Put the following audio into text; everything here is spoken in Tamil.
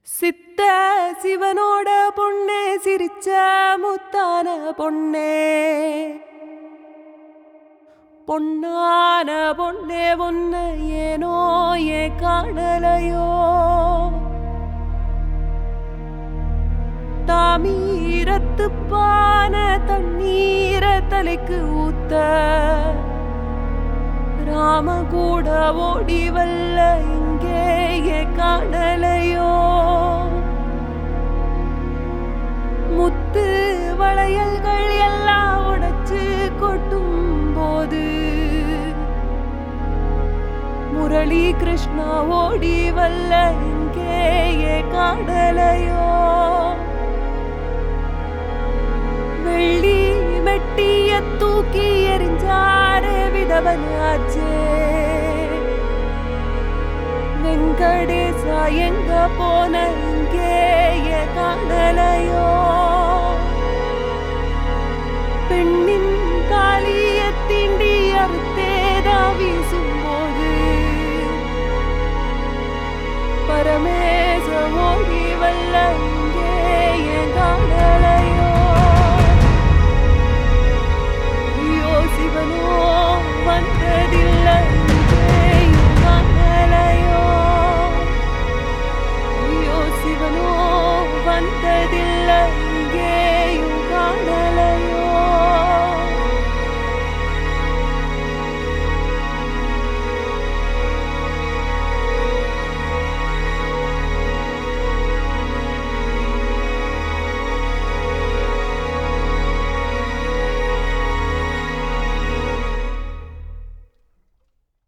சித்த சிவனோட பொண்ணே சிரிச்ச முத்தான பொண்ணே பொன்னான பொண்ணே பொண்ண ஏனோ ஏ காணலையோ தாமீரத்து பான தண்ணீர தலைக்கு ஊத்த ராம கூட ஓடி வல்ல இங்கேயே காணலையோ முத்து வளையல்கள் எல்லாம் உடைச்சு கொட்டும் போது முரளி கிருஷ்ணா ஓடி வல்ல இங்கேயே காணலையோ வெள்ளி மெட்டிய தூக்கி எறிஞ்சாரே விதவனாச்சே வெங்கடேசா எங்க போன இங்கேயே காணலையோ பெண்ணின்